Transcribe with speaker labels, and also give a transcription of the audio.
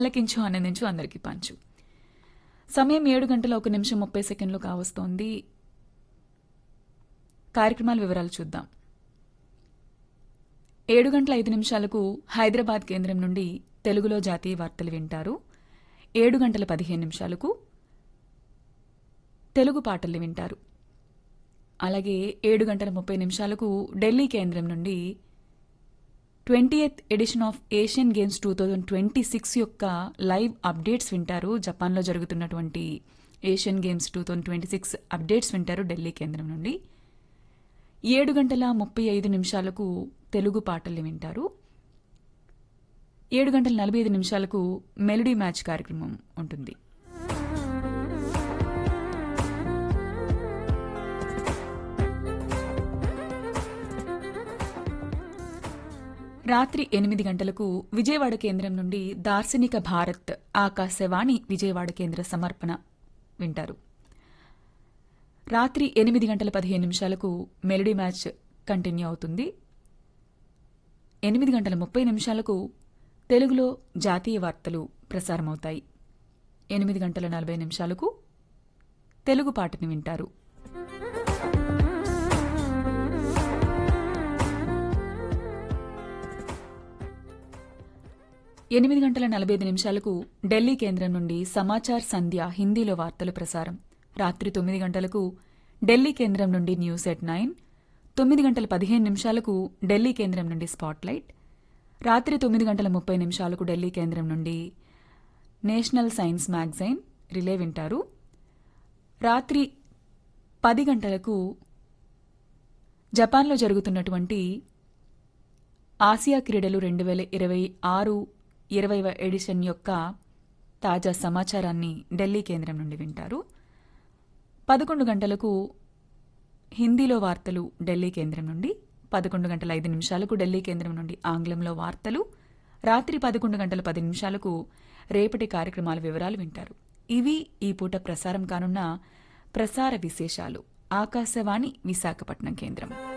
Speaker 1: ఆలకించు ఆనందించు అందరికీ పంచు సమయం ఏడు గంటల ఒక నిమిషం ముప్పై సెకండ్లు కావస్తోంది కార్యక్రమాల వివరాలు చూద్దాం ఏడు గంటల ఐదు నిమిషాలకు హైదరాబాద్ కేంద్రం నుండి తెలుగులో జాతీయ వార్తలు వింటారు ఏడు గంటల పదిహేను నిమిషాలకు తెలుగు పాటలు వింటారు అలాగే ఏడు గంటల ముప్పై నిమిషాలకు ఢిల్లీ కేంద్రం నుండి twenty eighth edition of Asian games two thousand twenty six యొక్క లైవ్ అప్డేట్స్ వింటారు జపాన్లో జరుగుతున్నటువంటి Asian games two thousand twenty six updates వింటారు ఢిల్లీ కేంద్రం నుండి ఏడు గంటల ముప్పై ఐదు నిమిషాలకు తెలుగు పాటల్ని వింటారు ఏడు గంటల నలభై ఐదు నిమిషాలకు మెలడీ మ్యాచ్ కార్యక్రమం ఉంటుంది రాత్రి ఎనిమిది గంటలకు విజయవాడ కేంద్రం నుండి దార్శనిక భారత్ ఆకాశవాణి విజయవాడ కేంద్ర సమర్పణ వింటారు రాత్రి ఎనిమిది గంటల పదిహేను నిమిషాలకు మెలడీ మ్యాచ్ కంటిన్యూ అవుతుంది ఎనిమిది గంటల ముప్పై నిమిషాలకు తెలుగులో జాతీయ వార్తలు ప్రసారమవుతాయి ఎనిమిది గంటల నలభై నిమిషాలకు తెలుగు పాటని వింటారు ఎనిమిది గంటల నలభై ఐదు నిమిషాలకు ఢిల్లీ కేంద్రం నుండి సమాచార్ సంధ్య హిందీలో వార్తలు ప్రసారం రాత్రి తొమ్మిది గంటలకు ఢిల్లీ కేంద్రం నుండి న్యూస్ ఎట్ నైన్ తొమ్మిది గంటల పదిహేను నిమిషాలకు ఢిల్లీ కేంద్రం నుండి స్పాట్లైట్ రాత్రి తొమ్మిది గంటల ముప్పై నిమిషాలకు ఢిల్లీ కేంద్రం నుండి నేషనల్ సైన్స్ మ్యాగజైన్ రిలే వింటారు రాత్రి పది గంటలకు జపాన్లో జరుగుతున్నటువంటి ఆసియా క్రీడలు రెండు వేల ఇరవై ఆరు ఇరవైవ ఎడిషన్ యొక్క తాజా సమాచారాన్ని ఢిల్లీ కేంద్రం నుండి వింటారు పదకొండు గంటలకు హిందీలో వార్తలు ఢిల్లీ కేంద్రం నుండి పదకొండు గంటల ఐదు నిమిషాలకు ఢిల్లీ కేంద్రం నుండి ఆంగ్లంలో వార్తలు రాత్రి పదకొండు గంటల పది నిమిషాలకు రేపటి కార్యక్రమాల వివరాలు వింటారు ఇవి ఈ పూట ప్రసారం కానున్న ప్రసార విశేషాలు ఆకాశవాణి విశాఖపట్నం కేంద్రం